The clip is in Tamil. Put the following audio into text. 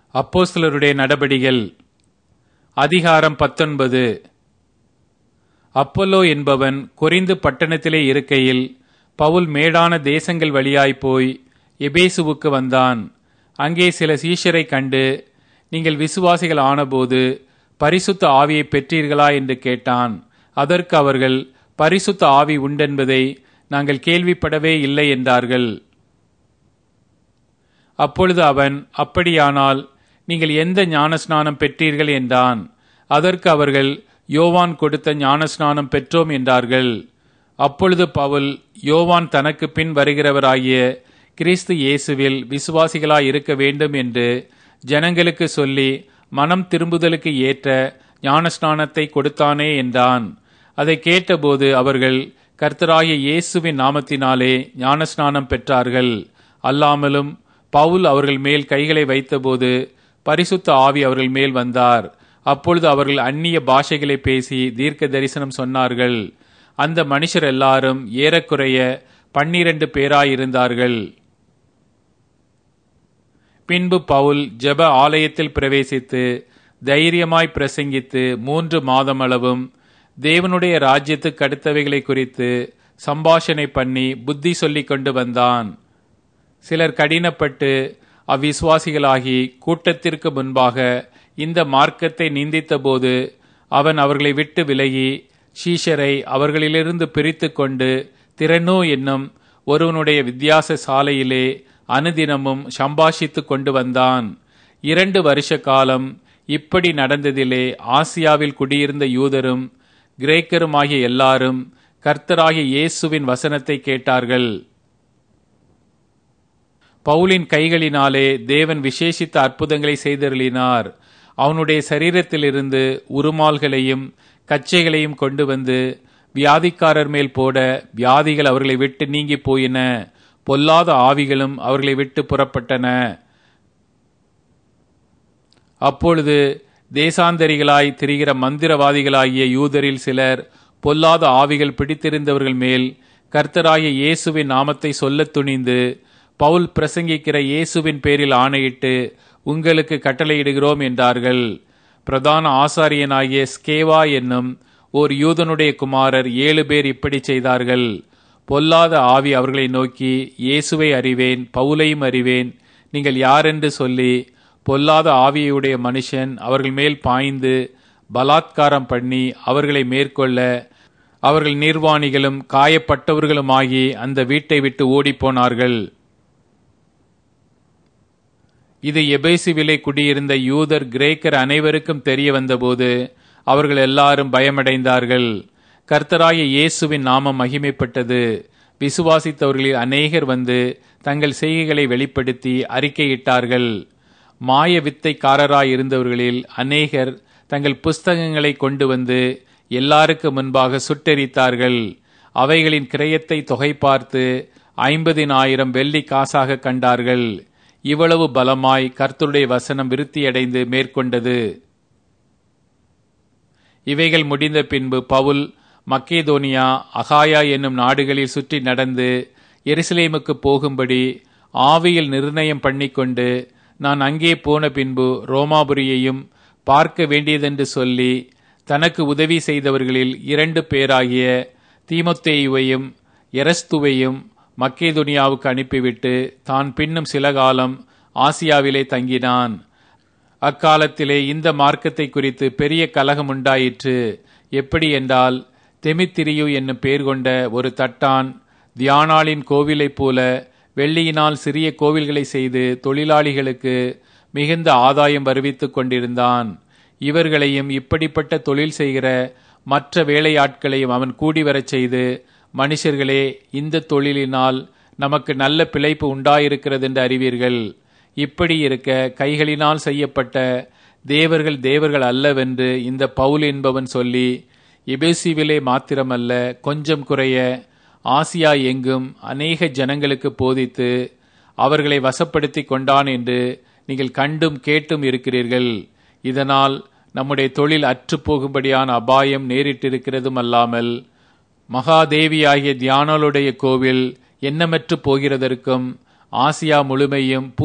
அப்போஸ்தலருடைய நடபடிகள் அதிகாரம் பத்தொன்பது அப்பல்லோ என்பவன் கொரிந்து பட்டணத்திலே இருக்கையில் பவுல் மேடான தேசங்கள் வழியாய் போய் எபேசுவுக்கு வந்தான் அங்கே சில சீஷரை கண்டு நீங்கள் விசுவாசிகள் ஆனபோது பரிசுத்த ஆவியை பெற்றீர்களா என்று கேட்டான் அதற்கு அவர்கள் பரிசுத்த ஆவி உண்டென்பதை நாங்கள் கேள்விப்படவே இல்லை என்றார்கள் அப்பொழுது அவன் அப்படியானால் நீங்கள் எந்த ஞானஸ்நானம் பெற்றீர்கள் என்றான் அதற்கு அவர்கள் யோவான் கொடுத்த ஞானஸ்நானம் பெற்றோம் என்றார்கள் அப்பொழுது பவுல் யோவான் தனக்கு பின் வருகிறவராகிய கிறிஸ்து இயேசுவில் விசுவாசிகளாய் இருக்க வேண்டும் என்று ஜனங்களுக்கு சொல்லி மனம் திரும்புதலுக்கு ஏற்ற ஞானஸ்நானத்தை கொடுத்தானே என்றான் அதை கேட்டபோது அவர்கள் கர்த்தராகிய இயேசுவின் நாமத்தினாலே ஞானஸ்நானம் பெற்றார்கள் அல்லாமலும் பவுல் அவர்கள் மேல் கைகளை வைத்தபோது பரிசுத்த ஆவி அவர்கள் மேல் வந்தார் அப்பொழுது அவர்கள் அந்நிய பாஷைகளை பேசி தீர்க்க தரிசனம் சொன்னார்கள் அந்த மனுஷர் எல்லாரும் ஏறக்குறைய பன்னிரண்டு பேராயிருந்தார்கள் பின்பு பவுல் ஜெப ஆலயத்தில் பிரவேசித்து தைரியமாய் பிரசங்கித்து மூன்று மாதமளவும் தேவனுடைய ராஜ்யத்துக்கு அடுத்தவைகளை குறித்து சம்பாஷணை பண்ணி புத்தி சொல்லிக் கொண்டு வந்தான் சிலர் கடினப்பட்டு அவ்விசுவாசிகளாகி கூட்டத்திற்கு முன்பாக இந்த மார்க்கத்தை நிந்தித்தபோது அவன் அவர்களை விட்டு விலகி ஷீஷரை அவர்களிலிருந்து பிரித்து கொண்டு திறனோ என்னும் ஒருவனுடைய வித்தியாச சாலையிலே அனுதினமும் சம்பாஷித்து கொண்டு வந்தான் இரண்டு வருஷ காலம் இப்படி நடந்ததிலே ஆசியாவில் குடியிருந்த யூதரும் கிரேக்கருமாகிய எல்லாரும் கர்த்தராகிய இயேசுவின் வசனத்தை கேட்டார்கள் பவுலின் கைகளினாலே தேவன் விசேஷித்த அற்புதங்களை செய்தருளினார் அவனுடைய சரீரத்திலிருந்து உருமால்களையும் கச்சைகளையும் கொண்டு வந்து வியாதிக்காரர் மேல் போட வியாதிகள் அவர்களை விட்டு நீங்கி போயின பொல்லாத ஆவிகளும் அவர்களை விட்டு புறப்பட்டன அப்பொழுது தேசாந்தரிகளாய் திரிகிற மந்திரவாதிகளாகிய யூதரில் சிலர் பொல்லாத ஆவிகள் பிடித்திருந்தவர்கள் மேல் கர்த்தராகிய இயேசுவின் நாமத்தை சொல்லத் துணிந்து பவுல் பிரசங்கிக்கிற இயேசுவின் பேரில் ஆணையிட்டு உங்களுக்கு கட்டளையிடுகிறோம் என்றார்கள் பிரதான ஆசாரியனாகிய ஸ்கேவா என்னும் ஓர் யூதனுடைய குமாரர் ஏழு பேர் இப்படி செய்தார்கள் பொல்லாத ஆவி அவர்களை நோக்கி இயேசுவை அறிவேன் பவுலையும் அறிவேன் நீங்கள் யாரென்று சொல்லி பொல்லாத ஆவியுடைய மனுஷன் அவர்கள் மேல் பாய்ந்து பலாத்காரம் பண்ணி அவர்களை மேற்கொள்ள அவர்கள் நிர்வாணிகளும் காயப்பட்டவர்களுமாகி அந்த வீட்டை விட்டு ஓடிப்போனார்கள் இது எபேசுவிலே குடியிருந்த யூதர் கிரேக்கர் அனைவருக்கும் தெரிய வந்தபோது அவர்கள் எல்லாரும் பயமடைந்தார்கள் கர்த்தராய இயேசுவின் நாமம் மகிமைப்பட்டது விசுவாசித்தவர்களில் அநேகர் வந்து தங்கள் செய்கைகளை வெளிப்படுத்தி அறிக்கையிட்டார்கள் மாய வித்தைக்காரராய் இருந்தவர்களில் அநேகர் தங்கள் புஸ்தகங்களை கொண்டு வந்து எல்லாருக்கு முன்பாக சுட்டெரித்தார்கள் அவைகளின் கிரயத்தை தொகை பார்த்து ஐம்பதினாயிரம் வெள்ளி காசாக கண்டார்கள் இவ்வளவு பலமாய் கர்த்தருடைய வசனம் விருத்தியடைந்து மேற்கொண்டது இவைகள் முடிந்த பின்பு பவுல் மக்கேதோனியா அகாயா என்னும் நாடுகளில் சுற்றி நடந்து எருசலேமுக்கு போகும்படி ஆவியில் நிர்ணயம் பண்ணிக்கொண்டு நான் அங்கே போன பின்பு ரோமாபுரியையும் பார்க்க வேண்டியதென்று சொல்லி தனக்கு உதவி செய்தவர்களில் இரண்டு பேராகிய தீமொத்தேயுவையும் எரஸ்துவையும் மக்கேதுனியாவுக்கு அனுப்பிவிட்டு தான் பின்னும் சில காலம் ஆசியாவிலே தங்கினான் அக்காலத்திலே இந்த மார்க்கத்தை குறித்து பெரிய கலகம் உண்டாயிற்று எப்படி என்றால் தெமித்திரியு என்னும் பேர் கொண்ட ஒரு தட்டான் தியானாளின் கோவிலைப் போல வெள்ளியினால் சிறிய கோவில்களை செய்து தொழிலாளிகளுக்கு மிகுந்த ஆதாயம் வருவித்துக் கொண்டிருந்தான் இவர்களையும் இப்படிப்பட்ட தொழில் செய்கிற மற்ற வேலையாட்களையும் அவன் கூடி வரச் செய்து மனுஷர்களே இந்த தொழிலினால் நமக்கு நல்ல பிழைப்பு உண்டாயிருக்கிறது என்று அறிவீர்கள் இப்படி இருக்க கைகளினால் செய்யப்பட்ட தேவர்கள் தேவர்கள் அல்லவென்று இந்த பவுல் என்பவன் சொல்லி எபேசிவிலே மாத்திரமல்ல கொஞ்சம் குறைய ஆசியா எங்கும் அநேக ஜனங்களுக்கு போதித்து அவர்களை வசப்படுத்தி கொண்டான் என்று நீங்கள் கண்டும் கேட்டும் இருக்கிறீர்கள் இதனால் நம்முடைய தொழில் அற்று போகும்படியான அபாயம் நேரிட்டிருக்கிறதும் அல்லாமல் மகாதேவியாகிய தியானலுடைய கோவில் எண்ணமற்று போகிறதற்கும் ஆசியா முழுமையும்